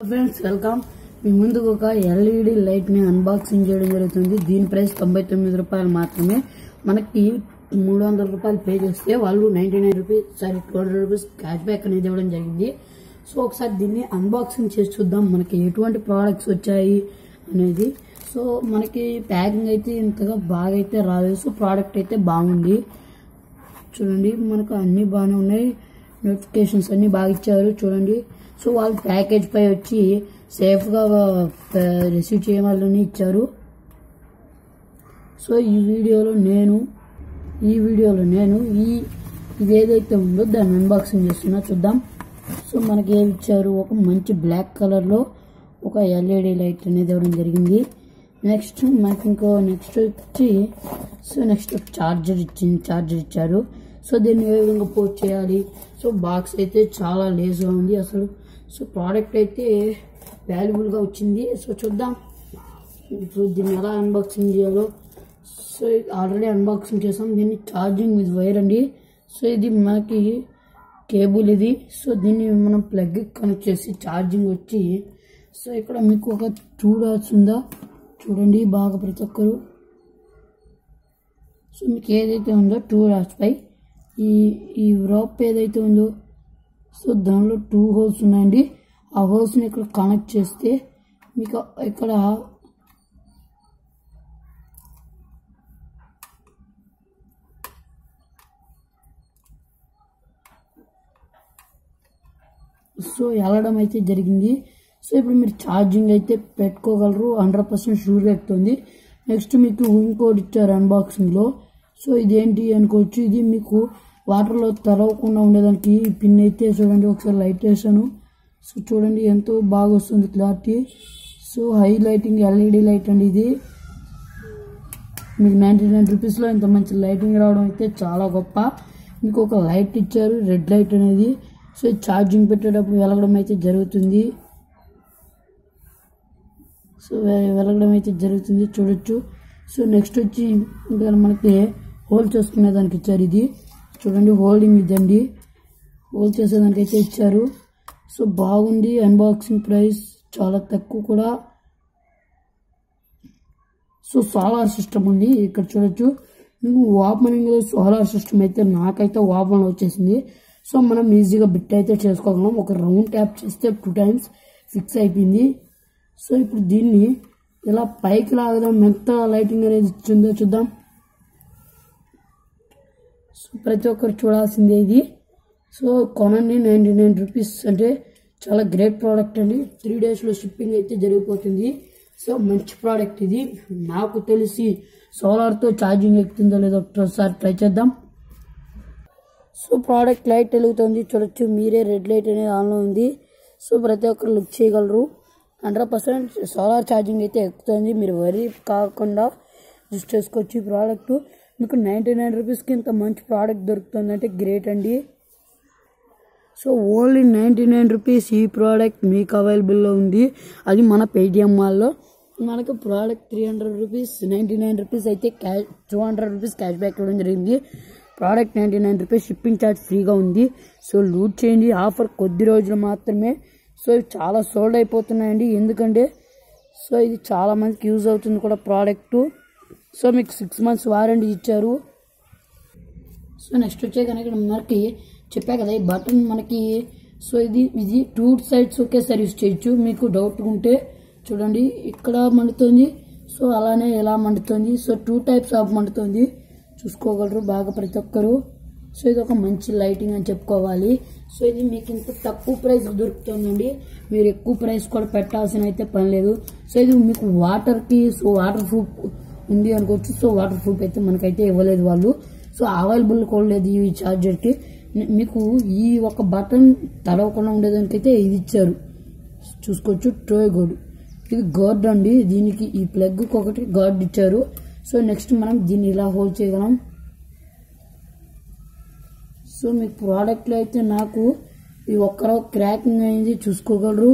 friends welcome మీ ముందుకు ఒక LED light ని అన్బాక్సింగ్ చేయడం జరుగుతుంది దీని ప్రైస్ తొంభై తొమ్మిది రూపాయలు మాత్రమే మనకి మూడు వందల రూపాయలు పే చేస్తే వాళ్ళు ninety nine rupees sorry two hundred rupees cash back అనేది ఇవ్వడం జరిగింది సో ఒకసారి దీన్ని అన్బాక్సింగ్ చేసి చూద్దాం మనకి ఎటువంటి ప్రోడక్ట్స్ వచ్చాయి అనేది సో మనకి ప్యాకింగ్ అయితే ఇంతగా బాగా అయితే రాలేదు సో ప్రోడక్ట్ అయితే బాగుంది చూడండి మనకు అన్ని బాగానే ఉన్నాయి నోటిఫికేషన్స్ అన్ని బాగా ఇచ్చారు చూడండి సో వాళ్ళు ప్యాకేజ్ పై వచ్చి సేఫ్ గా రిసీవ్ చేయవాలని ఇచ్చారు సో ఈ వీడియోలో నేను ఈ వీడియోలో నేను ఈ ఇది ఏదైతే ఉందో దాన్ని అన్బాక్సింగ్ చేస్తున్నా చూద్దాం సో మనకి ఏమి ఇచ్చారు ఒక మంచి బ్లాక్ కలర్ లో ఒక ఎల్ఈడి లైట్ అనేది ఇవ్వడం జరిగింది నెక్స్ట్ మనకి ఇంకో నెక్స్ట్ వచ్చి సో నెక్స్ట్ చార్జర్ ఇచ్చింది చార్జర్ ఇచ్చారు సో దీన్ని ఏ విధంగా పోస్ట్ చేయాలి సో బాక్స్ అయితే చాలా లేజ్గా ఉంది అసలు సో ప్రోడక్ట్ అయితే వాల్యుబుల్గా వచ్చింది సో చూద్దాం ఇప్పుడు దీన్ని ఎలా అన్బాక్సింగ్ చేయాలో సో ఆల్రెడీ అన్బాక్సింగ్ చేసాం దీన్ని ఛార్జింగ్ విత్ వైర్ అండి సో ఇది మనకి కేబుల్ ఇది సో దీన్ని మనం ప్లగ్ కనెక్ట్ చేసి ఛార్జింగ్ వచ్చి సో ఇక్కడ మీకు ఒక టూ డాట్స్ ఉందా చూడండి బాగా ప్రతి ఒక్కరు సో మీకు ఏదైతే ఉందో టూ డాట్స్ పై ఈ ఈ రోప్ ఏదైతే ఉందో సో దానిలో టూ హోల్స్ ఉన్నాయండి ఆ హోల్స్ని ఇక్కడ కనెక్ట్ చేస్తే మీకు ఇక్కడ సో వెళ్ళడం అయితే జరిగింది సో ఇప్పుడు మీరు ఛార్జింగ్ అయితే పెట్టుకోగలరు హండ్రెడ్ పర్సెంట్ షూర్ ఎక్కుతుంది నెక్స్ట్ మీకు ఇంకోటి ఇచ్చారు అన్బాక్సింగ్లో సో ఇదేంటి అనుకోవచ్చు ఇది మీకు వాటర్లో తరవకుండా ఉండేదానికి ఈ పిన్ అయితే చూడండి ఒకసారి లైట్ వేసాను సో చూడండి ఎంతో బాగా వస్తుంది clarity so high lighting LED light అండి ఇది మీకు నైంటీ నైన్ రూపీస్లో ఇంత మంచి లైటింగ్ రావడం అయితే చాలా గొప్ప మీకు ఒక లైట్ ఇచ్చారు రెడ్ లైట్ అనేది సో ఛార్జింగ్ పెట్టేటప్పుడు వెలగడం అయితే జరుగుతుంది సో వె- వెలగడం అయితే జరుగుతుంది చూడొచ్చు సో నెక్స్ట్ వచ్చి ఇంకా మనకి హోల్ చేసుకునే దానికి ఇచ్చారు ఇది చూడండి హోల్డింగ్ ఇదండి హోల్ చేసేదానికి అయితే ఇచ్చారు సో బాగుంది అన్బాక్సింగ్ ప్రైస్ చాలా తక్కువ కూడా సో సోలార్ సిస్టమ్ ఉంది ఇక్కడ చూడొచ్చు మీకు ఓపెనింగ్ సోలార్ సిస్టమ్ అయితే నాకైతే ఓపెన్ వచ్చేసింది సో మనం ఈజీగా బిట్ అయితే చేసుకోగలం ఒక రౌండ్ ట్యాప్ చేస్తే టూ టైమ్స్ ఫిక్స్ అయిపోయింది సో ఇప్పుడు దీన్ని ఇలా పైకి లాగదాం ఎంత లైటింగ్ అనేది ఇచ్చిందో చూద్దాం సో ప్రతి ఒక్కరు చూడాల్సిందే ఇది సో కొనండి నైంటీ నైన్ రూపీస్ అంటే చాలా గ్రేట్ ప్రోడక్ట్ అండి త్రీ డేస్లో షిప్పింగ్ అయితే జరిగిపోతుంది సో మంచి ప్రోడక్ట్ ఇది నాకు తెలిసి సోలార్తో ఛార్జింగ్ ఎక్కుతుందో లేదో ఒకసారి ట్రై చేద్దాం సో ప్రోడక్ట్ లైట్ వెలుగుతుంది చూడొచ్చు మీరే రెడ్ లైట్ అనేది ఆన్లో ఉంది సో ప్రతి ఒక్కరు లుక్ చేయగలరు హండ్రెడ్ పర్సెంట్ సోలార్ ఛార్జింగ్ అయితే ఎక్కుతుంది మీరు వరి కాకుండా యూస్ చేసుకోవచ్చు ఈ ప్రోడక్ట్ మీకు నైంటీ నైన్ రూపీస్కి ఇంత మంచి ప్రోడక్ట్ దొరుకుతుందంటే గ్రేట్ అండి so only ninety nine rupees ఈ ప్రోడక్ట్ మీకు అవైలబుల్లో ఉంది అది మన పేటిఎం మాల్లో మనకు product three hundred rupees ninety nine rupees అయితే cash two hundred rupees cash back ఇవ్వడం జరిగింది product ninety nine rupees shipping charge ఫ్రీగా ఉంది సో లూట్ చేయండి ఆఫర్ కొద్ది రోజులు మాత్రమే సో ఇవి చాలా సోల్డ్ అయిపోతున్నాయండి ఎందుకంటే సో ఇది చాలా మందికి యూజ్ అవుతుంది కూడా ప్రోడక్ట్ సో మీకు సిక్స్ మంత్స్ వారంటీ ఇచ్చారు సో నెక్స్ట్ వచ్చే కనుక మనకి చెప్పా కదా ఈ బటన్ మనకి సో ఇది ఇది టూ సైడ్స్ ఒకేసారి యూస్ చేయొచ్చు మీకు డౌట్ ఉంటే చూడండి ఇక్కడ మండుతుంది సో అలానే ఎలా మండుతుంది సో టూ టైప్స్ ఆఫ్ మండుతుంది చూసుకోగలరు బాగా ప్రతి ఒక్కరు సో ఇది ఒక మంచి లైటింగ్ అని చెప్పుకోవాలి సో ఇది మీకు ఇంత తక్కువ ప్రైస్ దొరుకుతుందండి మీరు ఎక్కువ ప్రైస్ కూడా పెట్టాల్సిన అయితే పని లేదు సో ఇది మీకు వాటర్కి సో వాటర్ ప్రూఫ్ ఉంది అనుకోవచ్చు సో వాటర్ ప్రూఫ్ అయితే మనకైతే ఇవ్వలేదు వాళ్ళు సో అవైలబుల్ కూడా లేదు ఈ ఛార్జర్కి మీకు ఈ ఒక బటన్ తడవకుండా ఉండేదానికైతే ఇది ఇచ్చారు చూసుకోవచ్చు ట్రోయ్ గోడ్ ఇది గార్డ్ అండి దీనికి ఈ ప్లగ్ ఒకటి గార్డ్ ఇచ్చారు సో నెక్స్ట్ మనం దీన్ని ఇలా హోల్డ్ చేయగలం సో మీకు ప్రోడక్ట్లో అయితే నాకు ఈ ఒక్కరో క్రాకింగ్ అయింది చూసుకోగలరు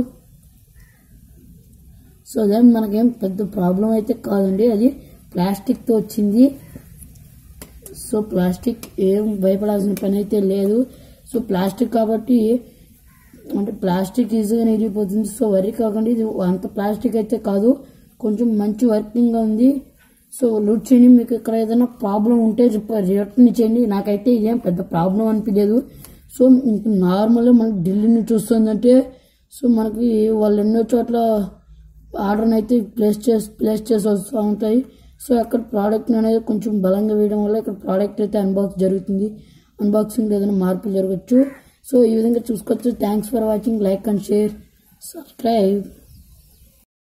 సో అదే మనకేం పెద్ద ప్రాబ్లం అయితే కాదండి అది ప్లాస్టిక్తో వచ్చింది సో ప్లాస్టిక్ ఏం భయపడాల్సిన పని అయితే లేదు సో ప్లాస్టిక్ కాబట్టి అంటే ప్లాస్టిక్ ఈజీగా ఇరిగిపోతుంది సో వరి కాకుండా ఇది అంత ప్లాస్టిక్ అయితే కాదు కొంచెం మంచి వర్కింగ్గా ఉంది సో లూట్ చేయండి మీకు ఇక్కడ ఏదైనా ప్రాబ్లం ఉంటే రిటర్న్ చేయండి నాకైతే ఇదేం పెద్ద ప్రాబ్లం అనిపించలేదు సో నార్మల్గా మనకి ఢిల్లీ నుంచి వస్తుందంటే సో మనకి వాళ్ళు ఎన్నో చోట్ల ఆర్డర్ని అయితే ప్లేస్ చేసి ప్లేస్ చేసి వస్తూ ఉంటాయి సో అక్కడ ప్రోడక్ట్ అనేది కొంచెం బలంగా వేయడం వల్ల ఇక్కడ ప్రోడక్ట్ అయితే అన్బాక్స్ జరుగుతుంది అన్బాక్సింగ్ ఏదైనా మార్పులు జరగచ్చు సో ఈ విధంగా చూసుకోవచ్చు thanks for watching like and share subscribe